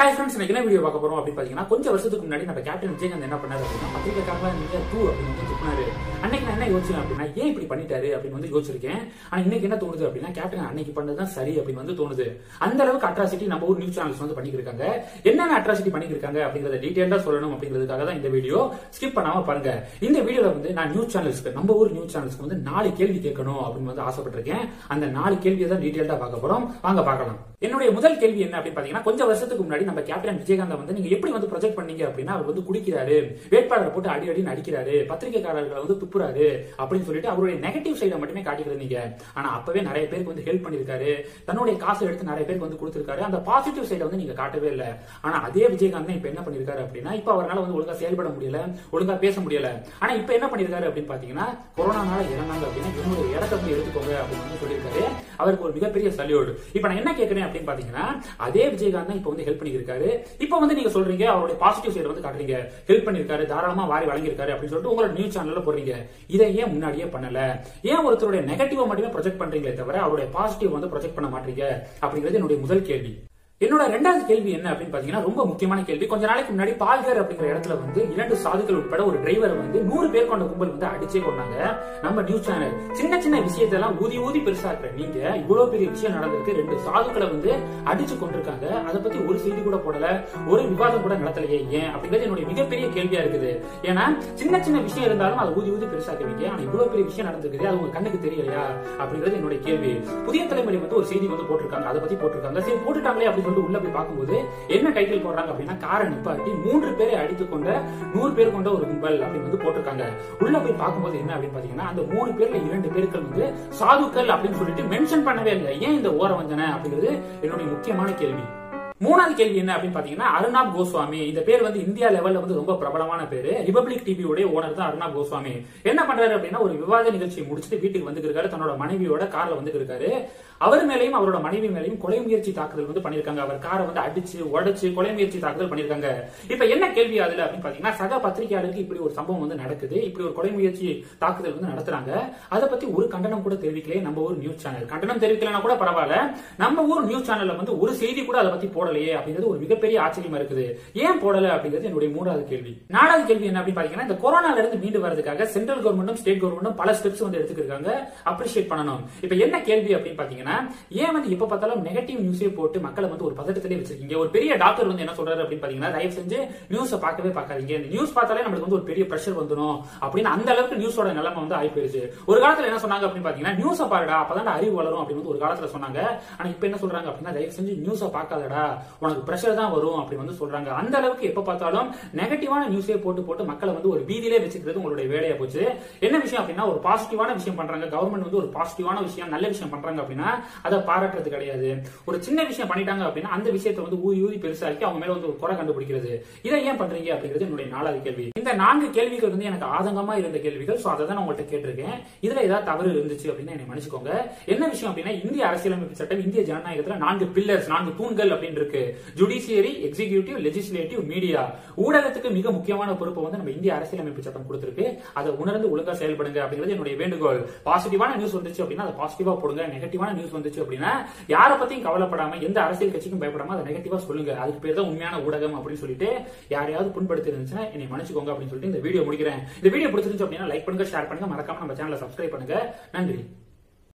hi friends இன்னைக்கு என்ன video பார்க்க போறோம் அப்படின்னு பாத்தீங்கன்னா கொஞ்சம் வருஷத்துக்கு முன்னாடி நம்ம கேப்டன் விஜயகாந்த் என்ன பண்ணாரு அப்படின்னா பத்திரிக்கைக்காரங்களா நீங்க டூ அப்படின்னு வந்து துப்புனாரு அன்னைக்கு நான் என்ன யோசிச்சேன் அப்படின்னா ஏன் இப்படி பண்ணிட்டாரு அப்படின்னு வந்து யோசிச்சிருக்கேன் ஆனா இன்னைக்கு என்ன தோணுது அப்படின்னா கேப்டன் அன்னைக்கு பண்ணதுதான் சரி அப்படின்னு வந்து தோணுது அந்த அளவுக்கு அட்ராசிட்டி நம்ம ஊர் நியூஸ் சேனல்ஸ் வந்து பண்ணிருக்காங்க என்னென்ன அட்ராசிட்டி பண்ணிருக்காங்க அப்படிங்கறத டீடைலா சொல்லணும் அப்படிங்கிறதுக்காக தான் இந்த வீடியோ ஸ்கிப் பண்ணாம பாருங்க இந்த வீடியோல வந்து நான் நியூஸ் சேனல்ஸ்க்கு நம்ம ஊர் நியூஸ் சேனல்ஸ்க்கு வந்து நாலு கேள்வி கேட்கணும் அப்படின்னு வந்து ஆசைப்பட்டிருக்கேன் அந்த நாலு கேள்வியை தான் டீடைல்டா பார்க்க போறோம் வாங்க பார்க்கலாம் என்னுடைய முதல் கேள்வி என்ன அப்படின்னு பாத்தீங்கன்னா கொஞ்சம் வருஷத்துக்கு முன்னாடி நம்ம கேப்டன் விஜயகாந்த் வந்து நீங்க எப்படி வந்து ப்ரொஜெக்ட் பண்ணீங்க அப்படின்னா அவர் வந்து குடிக்கிறாரு வேட்பாளரை போட்டு அடி அடி நடிக்கிறாரு பத்திரிகைக்காரர்களை வந்து துப்புறாரு அப்படின்னு சொல்லிட்டு அவருடைய நெகட்டிவ் சைடை மட்டுமே காட்டிக்கிறீங்க ஆனா அப்பவே நிறைய பேருக்கு வந்து ஹெல்ப் பண்ணிருக்காரு தன்னுடைய காசை எடுத்து நிறைய பேருக்கு வந்து கொடுத்திருக்காரு அந்த பாசிட்டிவ் சைடை வந்து நீங்க காட்டவே இல்லை ஆனா அதே விஜயகாந்த் தான் இப்ப என்ன பண்ணிருக்காரு அப்படின்னா இப்ப அவரால் வந்து ஒழுங்கா செயல்பட முடியல ஒழுங்கா பேச முடியல ஆனா இப்ப என்ன பண்ணிருக்காரு அப்படின்னு பாத்தீங்கன்னா கொரோனானால இறந்தாங்க அப்படின்னா என்னுடைய இடத்த வந்து எடுத்துக்கோங்க அப்படின்னு வந்து சொல்லியிருக்காரு அவருக்கு ஒரு மிகப்பெரிய சல்யூட் இப்ப நான் என்ன கேட்கிறேன் அப்படின்னு பாத்தீங்கன்னா அதே விஜயகாந்த் தான் இப்ப வந்து ஹெல்ப் பண்ணிருக்காரு இப்ப வந்து நீங்க சொல்றீங்க அவருடைய பாசிட்டிவ் சைடு வந்து காட்டுறீங்க ஹெல்ப் பண்ணிருக்காரு தாராளமா வாரி வழங்கியிருக்காரு அப்படின்னு சொல்லிட்டு உங்களோட நியூஸ் சேனல்ல போடுறீங்க இதை ஏன் முன்னாடியே பண்ணல ஏன் ஒருத்தருடைய நெகட்டிவ் மட்டுமே ப்ரொஜெக்ட் பண்றீங்களே தவிர அவருடைய பாசிட்டிவ் வந்து ப்ரொஜெக்ட் பண்ண மாட்டீங்க அப்படிங்கிறது என்னுடைய முதல் கேள்வி என்னோட ரெண்டாவது கேள்வி என்ன அப்படின்னு பாத்தீங்கன்னா ரொம்ப முக்கியமான கேள்வி கொஞ்ச நாளைக்கு முன்னாடி பால்கர் அப்படிங்கிற இடத்துல வந்து இரண்டு சாதுக்கள் உட்பட ஒரு டிரைவர் வந்து நூறு பேர் கொண்ட கும்பல் வந்து அடிச்சே கொண்டாங்க நம்ம நியூஸ் சேனல் சின்ன சின்ன விஷயத்தெல்லாம் ஊதி ஊதி பெருசாக்குற நீங்க இவ்வளவு பெரிய விஷயம் நடந்திருக்கு ரெண்டு சாதுக்களை வந்து அடிச்சு கொண்டிருக்காங்க அதை பத்தி ஒரு செய்தி கூட போடல ஒரு விவாதம் கூட நடத்தலையே ஏன் அப்படிங்கிறது என்னுடைய மிகப்பெரிய கேள்வியா இருக்குது ஏன்னா சின்ன சின்ன விஷயம் இருந்தாலும் அதை ஊதி ஊதி பெருசாக்குவீங்க ஆனா இவ்வளவு பெரிய விஷயம் நடந்திருக்குது அது உங்க கண்ணுக்கு தெரியலையா அப்படிங்கிறது என்னுடைய கேள்வி புதிய தலைமுறை வந்து ஒரு செய்தி வந்து போட்டிருக்காங்க அதை பத்தி போட்டிருக்காங்க சரி போட்டுட்டாங்களே அப்படின்னு சொல்லிட்டு உள்ள போய் பார்க்கும்போது என்ன டைட்டில் போடுறாங்க அப்படின்னா காரை நிப்பாட்டி மூன்று பேரை அடித்துக் கொண்ட நூறு பேர் கொண்ட ஒரு கும்பல் அப்படின்னு வந்து போட்டிருக்காங்க உள்ள போய் பார்க்கும்போது என்ன அப்படின்னு பாத்தீங்கன்னா அந்த மூணு பேர்ல இரண்டு பேர்கள் வந்து சாதுக்கள் அப்படின்னு சொல்லிட்டு மென்ஷன் பண்ணவே இல்லை ஏன் இந்த ஓர வஞ்சனை அப்படிங்கிறது என்னுடைய முக்கியமான கேள்வி மூணாவது கேள்வி என்ன அப்படின்னு பாத்தீங்கன்னா அருணாப் கோஸ்வாமி இந்த பேர் வந்து இந்தியா லெவல்ல வந்து ரொம்ப பிரபலமான பேரு ரிபப்ளிக் டிவியோட ஓனர் தான் அருணாப் கோஸ்வாமி என்ன பண்றாரு அப்படின்னா ஒரு விவாத நிகழ்ச்சியை முடிச்சுட்டு வீட்டுக்கு வந்துருக்காரு தன்னோட மனைவியோட கார்ல வந்துருக்காரு அவர் மேலையும் அவரோட மனைவி மேலையும் கொலை முயற்சி தாக்குதல் வந்து பண்ணிருக்காங்க அவர் காரை வந்து அடிச்சு உடைச்சு கொலை முயற்சி தாக்குதல் பண்ணிருக்காங்க இப்ப என்ன கேள்வி அதுல அப்படின்னு பாத்தீங்கன்னா சக பத்திரிகையாளருக்கு இப்படி ஒரு சம்பவம் வந்து நடக்குது இப்படி ஒரு கொலை முயற்சி தாக்குதல் வந்து நடத்துறாங்க அதை பத்தி ஒரு கண்டனம் கூட தெரிவிக்கலையே நம்ம ஊர் நியூஸ் சேனல் கண்டனம் தெரிவிக்கலனா கூட பரவாயில்ல நம்ம ஊர் நியூஸ் சேனல்ல வந்து ஒரு செய்தி கூட அதை பத்தி போடலையே அப்படிங்கிறது ஒரு மிகப்பெரிய ஆச்சரியமா இருக்குது ஏன் போடல அப்படிங்கிறது என்னுடைய மூணாவது கேள்வி நாலாவது கேள்வி என்ன அப்படின்னு பாத்தீங்கன்னா இந்த கொரோனால இருந்து மீண்டு வரதுக்காக சென்ட்ரல் கவர்மெண்ட்டும் ஸ்டேட் கவர்மெண்ட்டும் பல ஸ்டெப்ஸ் வந்து எடுத்துக்கிறாங்க அப்ரிஷியேட் பண்ணணும் இப்ப என்ன கேள்வி அப்படின்னு பாத்தீங்கன்னா ஏன் வந்து எப்ப பார்த்தாலும் நெகட்டிவ் நியூஸே போட்டு மக்களை வந்து ஒரு பதட்டத்திலே வச்சிருக்கீங்க ஒரு பெரிய டாக்டர் வந்து என்ன சொல்றாரு அப்படின்னு பாத்தீங்கன்னா தயவு செஞ்சு நியூஸை பார்க்கவே பார்க்காதீங்க இந்த நியூஸ் பார்த்தாலே நம்மளுக்கு வந்து ஒரு பெரிய பிரஷர் வந்துடும் அப்படின்னு அந்த அளவுக்கு நியூஸோட நிலைமை வந்து ஆகி போயிருச்சு ஒரு காலத்துல என்ன சொன்னாங்க அப்படின்னு பாத்தீங்கன்னா நியூஸை பாருடா அப்பதான் அறிவு வளரும் அப்படின்னு வந்து ஒரு காலத்துல சொன்னாங்க ஆனா இப்ப என்ன சொல்றாங்க அப்படின்னா தயவு செஞ்சு நியூஸை பார்க்காதடா உனக்கு பிரஷர் தான் வரும் அப்படின்னு வந்து சொல்றாங்க அந்த அளவுக்கு எப்ப பார்த்தாலும் நெகட்டிவான நியூஸே போட்டு போட்டு மக்களை வந்து ஒரு பீதியிலே வச்சுக்கிறது உங்களுடைய வேலையா போச்சு என்ன விஷயம் அப்படின்னா ஒரு பாசிட்டிவான விஷயம் பண்றாங்க கவர்மெண்ட் வந்து ஒரு பாசிட்டிவான விஷயம் நல்ல விஷயம் பண்றாங்க அப்படின்னா அதை பாராட்டுறது கிடையாது ஒரு சின்ன விஷயம் பண்ணிட்டாங்க அப்படின்னா அந்த விஷயத்தை வந்து ஊதி ஊதி பெருசாக்கி அவங்க மேல வந்து ஒரு குறை கண்டுபிடிக்கிறது இதை ஏன் பண்றீங்க அப்படிங்கிறது என்னுடைய நாலாவது கேள்வி இந்த நான்கு கேள்விகள் வந்து எனக்கு ஆதங்கமா இருந்த கேள்விகள் சோ அதை தான் நான் உங்கள்கிட்ட கேட்டிருக்கேன் இதுல ஏதாவது தவறு இருந்துச்சு அப்படின்னா என்னை மன்னிச்சுக்கோங்க என்ன விஷயம் அப்படின்னா இந்திய அரசியலமைப்பு சட்டம் இந்திய ஜனநாயகத்துல நான்கு பில்லர்ஸ் நான்கு தூண்கள் அப்படின்னு இருக்கு ஜுடிஷியரி எக்ஸிகியூட்டிவ் லெஜிஸ்லேட்டிவ் மீடியா ஊடகத்துக்கு மிக முக்கியமான பொறுப்பை வந்து நம்ம இந்திய அரசியலமைப்பு சட்டம் கொடுத்திருக்கு அதை உணர்ந்து ஒழுங்கா செயல்படுங்க அப்படிங்கிறது என்னுடைய வேண்டுகோள் பாசிட்டிவான நியூஸ் வந்துச்சு அப்படின்னா அதை பாசிட்டிவா போடுங்க நெகட்டிவான நியூஸ் வந்துச்சு அப்படின்னா யாரை பத்தியும் கவலைப்படாம எந்த அரசியல் கட்சிக்கும் பயப்படாம அதை நெகட்டிவா சொல்லுங்க அதுக்கு பேர் தான் உண்மையான ஊடகம் அப்படின்னு சொல்லிட்டு யாரையாவது புண்படுத்தி இருந்துச்சுன்னா என்னை மன்னிச்சுக்கோங்க அப்படின்னு சொல்லிட்டு இந்த வீடியோ முடிக்கிறேன் இந்த வீடியோ பிடிச்சிருந்துச்சு அப்படின்னா லைக் பண்ணுங்க ஷேர் பண்ணுங்க மறக்காம நம்ம சேனலை சப்ஸ்கிரைப் பண்ணுங்க நன்றி